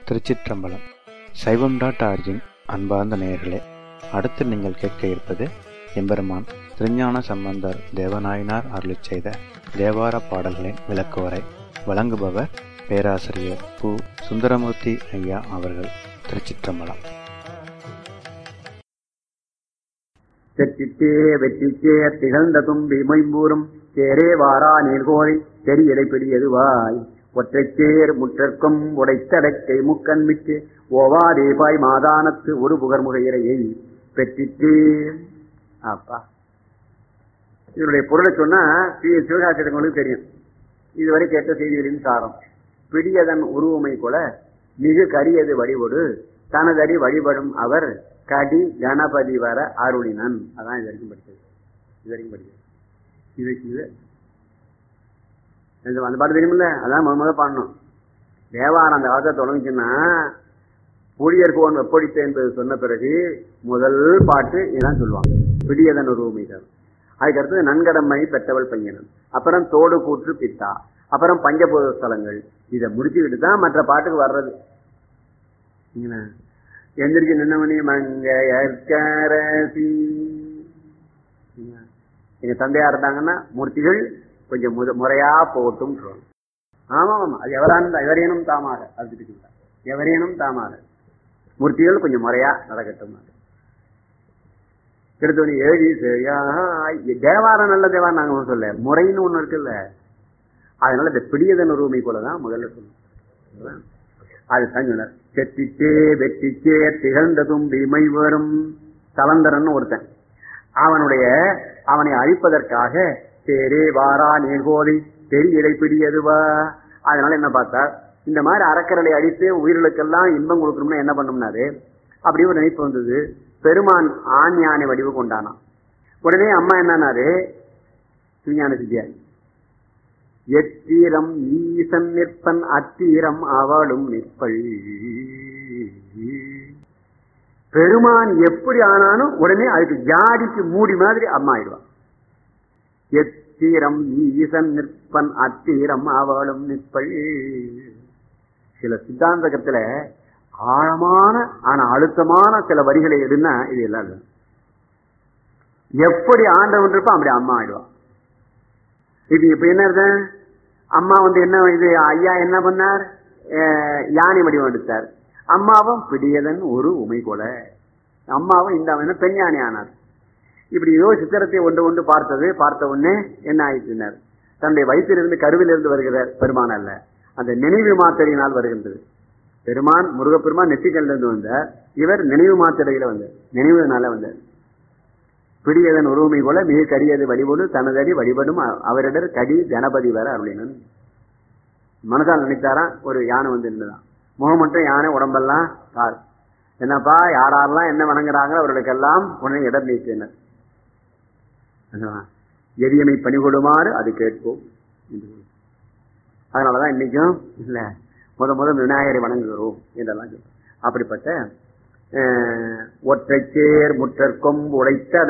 திருச்சிற்றம்பலம் சைவம் dot origin அன்பார்ந்த நேயர்களே அடுத்து நீங்கள் கேட்க இருப்பது எம்பெருமான் திருஞான சம்பந்தர் தேவநாயனார் அருளிச் செய்த தேவார பாடல்களின் விளக்குவரை வழங்குபவர் பேராசிரியர் பு சுந்தரமூர்த்தி ஐயா அவர்கள் திருச்சிற்றம்பலம் செற்றிட்டே வெற்றிச்சே திகழ்ந்த தும்பி மைம்பூரும் சேரே வாரா நீர்கோழி தெரியலை பிடியதுவாய் ஒற்றைச்சேர் முற்றற்கும் உடைத்தடக்கை முக்கண் மிட்டு ஓவாதேபாய் மாதானத்து ஒரு புகர் முகையிறையை பெற்றிட்டே அப்பா இதனுடைய பொருளை சொன்னா சி- சிவகாசிரியங்களுக்கு தெரியும் இதுவரை கேட்ட செய்திகளின் சாரம் பிடியதன் உருவமை போல மிகு கரியது வழிபடு தனதடி வழிபடும் அவர் கடி கணபதி வர அருளினன் அதான் இது வரைக்கும் படிச்சது இது வரைக்கும் படிச்சது இது இது இந்த- அந்த பாட்டு தெரியுமில்ல அதான் முத முதல்ல பாடணும் தேவாரம் அந்த காலத்தை தொடங்குச்சுன்னா புளியர் கோன் வெப்படித்த என்பது சொன்ன பிறகு முதல் பாட்டு இதான் சொல்லுவாங்க பிடியதன் உருவமை தான் அதுக்கு அடுத்தது நன்கடமை பெற்றவள் பையனன் அப்புறம் தோடு கூற்று பித்தா அப்புறம் பஞ்சபூத ஸ்தலங்கள் இதை முடிச்சுக்கிட்டு தான் மற்ற பாட்டுக்கு வர்றது என்ன? எந்திரிச்சு நின்னமணி மங்கையற்கரசி என்ன? எங்க தந்தையா இருந்தாங்கன்னா மூர்த்திகள் கொஞ்சம் முத- முறையா போட்டும் சொல்லணும் ஆமா ஆமா அது எவரான எவரேனும் தாமாக அது திட்டுக்கிட்டா. எவரேனும் தாமாக மூர்த்திகள் கொஞ்சம் முறையா நடக்கட்டும் திருத்தணி ஏழி சரியாய் தேவாரம் நல்ல தேவாரம் நாங்க ஒண்ணும் சொல்ல முறைன்னு ஒண்ணு இருக்குல்ல அதனால இந்த பிடியதன் உரிமை போலதான் முதல்ல சொல்லணும் அது சொன்னார் செட்டிச்சே வெற்றிச்சே திகழ்ந்த தும்பி மை வரும் தலந்தரன் ஒருத்தன் அவனுடைய அவனை அழிப்பதற்காக தேரே வாரா நீர்கோதை தெரியலை பிடியதுவா அதனால என்ன பார்த்தார் இந்த மாதிரி அறக்கரலை அழித்து உயிர்களுக்கெல்லாம் இன்பம் கொடுக்கணும்னா என்ன பண்ணும்னாரு அப்படி ஒரு நினைப்பு வந்தது பெருமான் ஆண் யானை வடிவு கொண்டானான் உடனே அம்மா என்னன்னாரு விஞ்ஞான சித்தியா எத்தீரம் ஈசன் நிற்பன் அத்தீரம் அவளும் நிற்பள் பெருமான் எப்படி ஆனாலும் உடனே அதுக்கு ஜாடிக்கு மூடி மாதிரி அம்மா ஆயிடுவான் எத்தீரம் ஈசன் நிற்பன் அத்தீரம் அவளும் நிற்பள் சில சித்தாந்தகத்துல ஆழமான ஆனா அழுத்தமான சில வரிகளை எடுன்னா இது எல்லாம் இல்லை. எப்படி ஆண்டவன் இருப்பா அப்படி அம்மா ஆயிடுவான் இது இப்ப என்ன அர்த்தம்? அம்மா வந்து என்ன இது ஐயா என்ன பண்ணார் அஹ் யானை வடிவம் எடுத்தார் அம்மாவும் பிடியதன் ஒரு உமை கொல அம்மாவும் இந்த அவன் பெண் யானை ஆனார் இப்படி ஏதோ சித்திரத்தை ஒன்று ஒன்று பார்த்தது பார்த்த உடனே என்ன ஆயிட்டுனார் தன்னுடைய வயிற்றிலிருந்து கருவிலிருந்து வருகிறார் பெருமான் அல்ல அந்த நினைவு மாத்திரையினால் வருகின்றது பெருமான் முருகப்பெருமான் நெற்றிக்கல்லிருந்து வந்தார் இவர் நினைவு மாத்திரையில வந்தார் நினைவுனால வந்தார் பிடியதன் உருவமை போல மிக கரியது வழிபடு தனதடி வழிபடும் அ- அவரிடர் கடி கணபதி வர அருளினன் மனசால் நினைத்தாராம் ஒரு யானை வந்து இருந்ததான் முகம் மட்டும் யானை உடம்பெல்லாம் கார் என்னப்பா யாரெல்லாம் என்ன வணங்குறாங்களோ அவர்களுக்கெல்லாம் உடனே இடம் நீக்கினர் எரியமை பணி கொடுமாறு அது கேட்போம் என்று கூறி. அதனாலதான் இன்னைக்கும் இல்ல முத முத விநாயகரை வணங்குகிறோம் என்றெல்லாம் சொல்றோம் அப்படிப்பட்ட அஹ், ஒற்றைச்சேர் முற்றற்கொம்பு உடைத்த